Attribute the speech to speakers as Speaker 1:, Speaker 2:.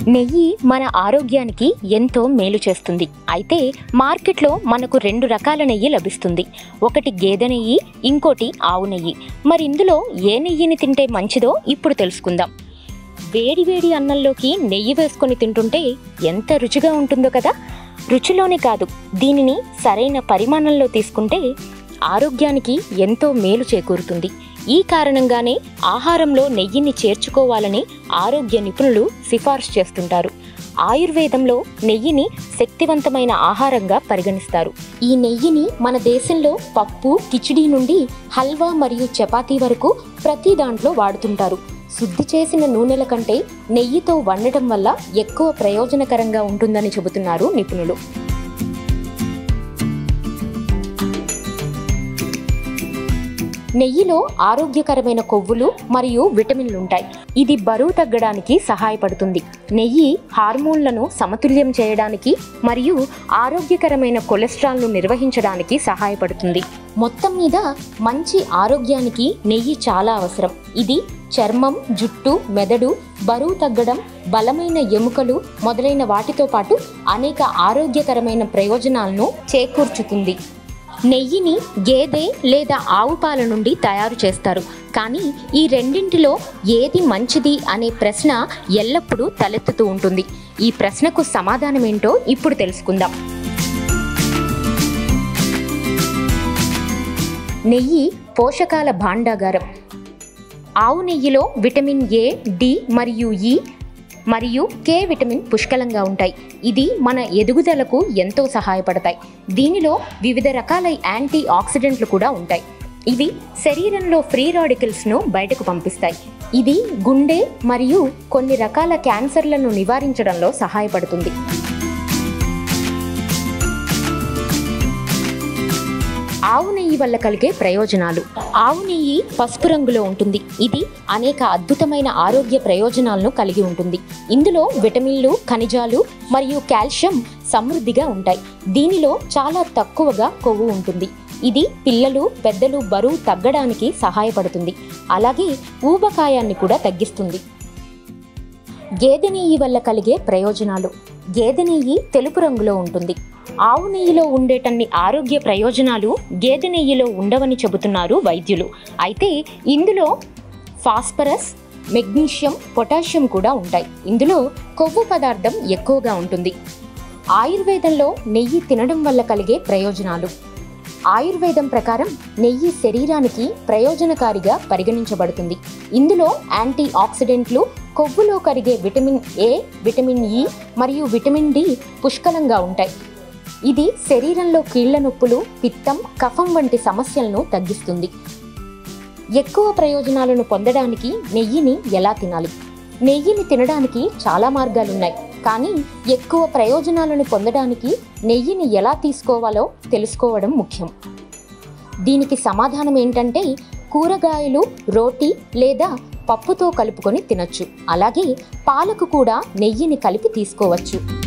Speaker 1: నెయ్యి మన ఆరోగ్యానికి ఎంతో మేలు చేస్తుంది అయితే మార్కెట్లో మనకు రెండు రకాల నెయ్యి లభిస్తుంది ఒకటి గేదె నెయ్యి ఇంకోటి ఆవు నెయ్యి మరి ఇందులో ఏ నెయ్యిని తింటే మంచిదో ఇప్పుడు తెలుసుకుందాం వేడివేడి అన్నంలోకి నెయ్యి వేసుకొని తింటుంటే ఎంత రుచిగా ఉంటుందో కదా రుచిలోనే కాదు దీనిని సరైన పరిమాణంలో తీసుకుంటే ఆరోగ్యానికి ఎంతో మేలు చేకూరుతుంది ఈ కారణంగానే ఆహారంలో నెయ్యిని చేర్చుకోవాలని ఆరోగ్య నిపుణులు సిఫార్సు చేస్తుంటారు ఆయుర్వేదంలో నెయ్యిని శక్తివంతమైన ఆహారంగా పరిగణిస్తారు ఈ నెయ్యిని మన దేశంలో పప్పు కిచిడి నుండి హల్వా మరియు చపాతీ వరకు ప్రతి దాంట్లో వాడుతుంటారు శుద్ధి చేసిన నూనెల కంటే నెయ్యితో వండటం వల్ల ఎక్కువ ప్రయోజనకరంగా ఉంటుందని చెబుతున్నారు నిపుణులు నెయ్యిలో ఆరోగ్యకరమైన కొవ్వులు మరియు విటమిన్లు ఉంటాయి ఇది బరువు తగ్గడానికి సహాయపడుతుంది నెయ్యి హార్మోన్లను సమతుల్యం చేయడానికి మరియు ఆరోగ్యకరమైన కొలెస్ట్రాల్ను నిర్వహించడానికి సహాయపడుతుంది మొత్తం మీద మంచి ఆరోగ్యానికి నెయ్యి చాలా అవసరం ఇది చర్మం జుట్టు మెదడు బరువు తగ్గడం బలమైన ఎముకలు మొదలైన వాటితో పాటు అనేక ఆరోగ్యకరమైన ప్రయోజనాలను చేకూర్చుతుంది నెయ్యిని గేదె లేదా ఆవు పాల నుండి తయారు చేస్తారు కానీ ఈ రెండింటిలో ఏది మంచిది అనే ప్రశ్న ఎల్లప్పుడూ తలెత్తుతూ ఉంటుంది ఈ ప్రశ్నకు సమాధానం ఏంటో ఇప్పుడు తెలుసుకుందాం నెయ్యి పోషకాల భాండాగారం ఆవు నెయ్యిలో విటమిన్ ఏ డి మరియు ఇ మరియు కే విటమిన్ పుష్కలంగా ఉంటాయి ఇది మన ఎదుగుదలకు ఎంతో సహాయపడతాయి దీనిలో వివిధ రకాల యాంటీ ఆక్సిడెంట్లు కూడా ఉంటాయి ఇవి శరీరంలో ఫ్రీ రాడికల్స్ను బయటకు పంపిస్తాయి ఇది గుండె మరియు కొన్ని రకాల క్యాన్సర్లను నివారించడంలో సహాయపడుతుంది ఆవు నెయ్యి వల్ల కలిగే ప్రయోజనాలు ఆవు నెయ్యి పసుపు రంగులో ఉంటుంది ఇది అనేక అద్భుతమైన ఆరోగ్య ప్రయోజనాలను కలిగి ఉంటుంది ఇందులో విటమిన్లు ఖనిజాలు మరియు కాల్షియం సమృద్ధిగా ఉంటాయి దీనిలో చాలా తక్కువగా కొవ్వు ఉంటుంది ఇది పిల్లలు పెద్దలు బరువు తగ్గడానికి సహాయపడుతుంది అలాగే ఊబకాయాన్ని కూడా తగ్గిస్తుంది గేదె నెయ్యి వల్ల కలిగే ప్రయోజనాలు గేదె నెయ్యి తెలుపు రంగులో ఉంటుంది ఆవు నెయ్యిలో ఉండేటన్ని ఆరోగ్య ప్రయోజనాలు గేదె నెయ్యిలో ఉండవని చెబుతున్నారు వైద్యులు అయితే ఇందులో ఫాస్ఫరస్ మెగ్నీషియం పొటాషియం కూడా ఉంటాయి ఇందులో కొవ్వు పదార్థం ఎక్కువగా ఉంటుంది ఆయుర్వేదంలో నెయ్యి తినడం వల్ల కలిగే ప్రయోజనాలు ఆయుర్వేదం ప్రకారం నెయ్యి శరీరానికి ప్రయోజనకారిగా పరిగణించబడుతుంది ఇందులో యాంటీ ఆక్సిడెంట్లు కొవ్వులో కరిగే విటమిన్ ఏ విటమిన్ ఇ మరియు విటమిన్ డి పుష్కలంగా ఉంటాయి ఇది శరీరంలో కీళ్ల నొప్పులు పిత్తం కఫం వంటి సమస్యలను తగ్గిస్తుంది ఎక్కువ ప్రయోజనాలను పొందడానికి నెయ్యిని ఎలా తినాలి నెయ్యిని తినడానికి చాలా మార్గాలున్నాయి కానీ ఎక్కువ ప్రయోజనాలను పొందడానికి నెయ్యిని ఎలా తీసుకోవాలో తెలుసుకోవడం ముఖ్యం దీనికి సమాధానం ఏంటంటే కూరగాయలు రోటీ లేదా పప్పుతో కలుపుకొని తినొచ్చు అలాగే పాలకు కూడా నెయ్యిని కలిపి తీసుకోవచ్చు